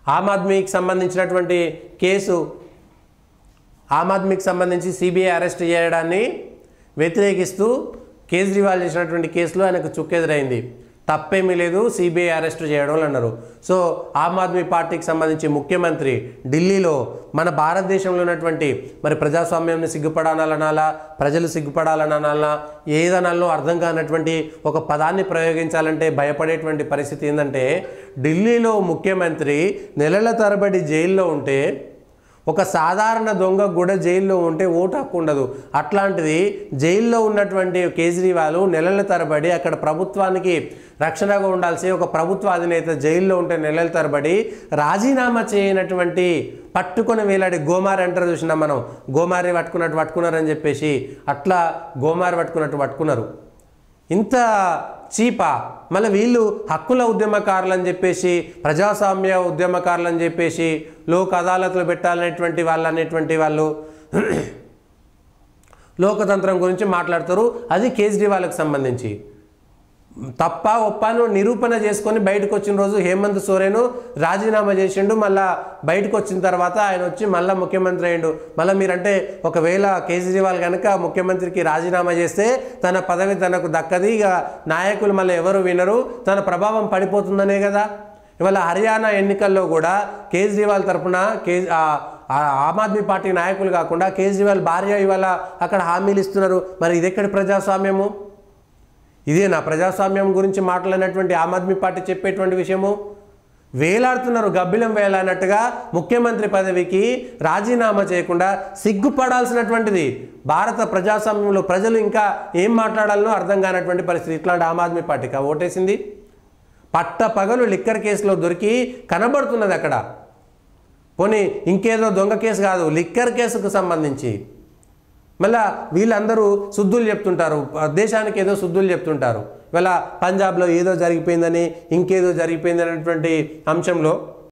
ఆమ్ ఆద్మీకి సంబంధించినటువంటి కేసు ఆమ్ ఆద్మీకి సంబంధించి CBI arrest చేయడాన్ని వ్యతిరేకిస్తూ కేజ్రీవాల్ చేసినటువంటి కేసులో ఆయనకు చుక్కెదురైంది తప్పేమీ లేదు సిబిఐ అరెస్ట్ చేయడం అన్నారు సో ఆమ్ ఆద్మీ పార్టీకి సంబంధించి ముఖ్యమంత్రి ఢిల్లీలో మన భారతదేశంలో ఉన్నటువంటి మరి ప్రజాస్వామ్యాన్ని సిగ్గుపడాలనాలా ప్రజలు సిగ్గుపడాలనాలా ఏదనాలో అర్థం కానటువంటి ఒక పదాన్ని ప్రయోగించాలంటే భయపడేటువంటి పరిస్థితి ఏంటంటే ఢిల్లీలో ముఖ్యమంత్రి నెలల తరబడి జైల్లో ఉంటే ఒక సాధారణ దొంగ కూడా జైల్లో ఉంటే ఓటు హక్కు ఉండదు అట్లాంటిది జైల్లో ఉన్నటువంటి కేజ్రీవాల్ నెలల తరబడి అక్కడ ప్రభుత్వానికి రక్షణగా ఉండాల్సి ఒక ప్రభుత్వ అధినేత జైల్లో ఉంటే నెలల తరబడి రాజీనామా చేయనటువంటి పట్టుకొని వేలాడి గోమారి అంటారు చూసినా మనం గోమారి పట్టుకున్నట్టు పట్టుకున్నారని చెప్పేసి అట్లా గోమారి పట్టుకున్నట్టు పట్టుకున్నారు ఇంత చీపా మళ్ళీ వీళ్ళు హక్కుల ఉద్యమకారులు అని చెప్పేసి ప్రజాస్వామ్య ఉద్యమకారులు అని చెప్పేసి లోక్ అదాలత్లు పెట్టాలనేటువంటి వాళ్ళు అనేటువంటి వాళ్ళు లోకతంత్రం గురించి మాట్లాడతారు అది కేజ్రీవాల్కి సంబంధించి తప్ప ఒప్పను నిరూపణ చేసుకొని బయటకు వచ్చిన రోజు హేమంత్ సోరెను రాజీనామా చేసిండు మళ్ళా బయటకు వచ్చిన తర్వాత ఆయన వచ్చి మళ్ళీ ముఖ్యమంత్రి అయ్యిండు మళ్ళీ మీరంటే ఒకవేళ కేజ్రీవాల్ కనుక ముఖ్యమంత్రికి రాజీనామా చేస్తే తన పదవి తనకు దక్కది ఇక నాయకులు మళ్ళీ ఎవరు వినరు తన ప్రభావం పడిపోతుందనే కదా ఇవాళ హర్యానా ఎన్నికల్లో కూడా కేజ్రీవాల్ తరపున కే ఆ- ఆ ఆమ్ ఆద్మీ పార్టీ నాయకులు కాకుండా కేజ్రీవాల్ భార్య ఇవాళ అక్కడ హామీలు ఇస్తున్నారు మరి ఇదెక్కడి ప్రజాస్వామ్యము ఇదే నా ప్రజాస్వామ్యం గురించి మాట్లాడినటువంటి ఆమ్ ఆద్మీ పార్టీ చెప్పేటువంటి విషయము వేలాడుతున్నారు గబ్బిలం వేలానట్టుగా ముఖ్యమంత్రి పదవికి రాజీనామా చేయకుండా సిగ్గుపడాల్సినటువంటిది భారత ప్రజాస్వామ్యంలో ప్రజలు ఇంకా ఏం మాట్లాడాలనో అర్థం కానటువంటి పరిస్థితి ఇట్లాంటి ఆమ్ ఆద్మీ పార్టీకి ఆ ఓటేసింది పట్ట పగలు లిక్కర్ కేసులో దొరికి కనబడుతున్నది అక్కడ పోనీ ఇంకేదో దొంగ కేసు కాదు లిక్కర్ కేసుకు సంబంధించి మళ్ళా వీళ్ళందరూ శుద్ధులు చెప్తుంటారు దేశానికి ఏదో శుద్ధులు చెప్తుంటారు ఇవాళ పంజాబ్లో ఏదో జరిగిపోయిందని ఇంకేదో జరిగిపోయింది అనేటువంటి అంశంలో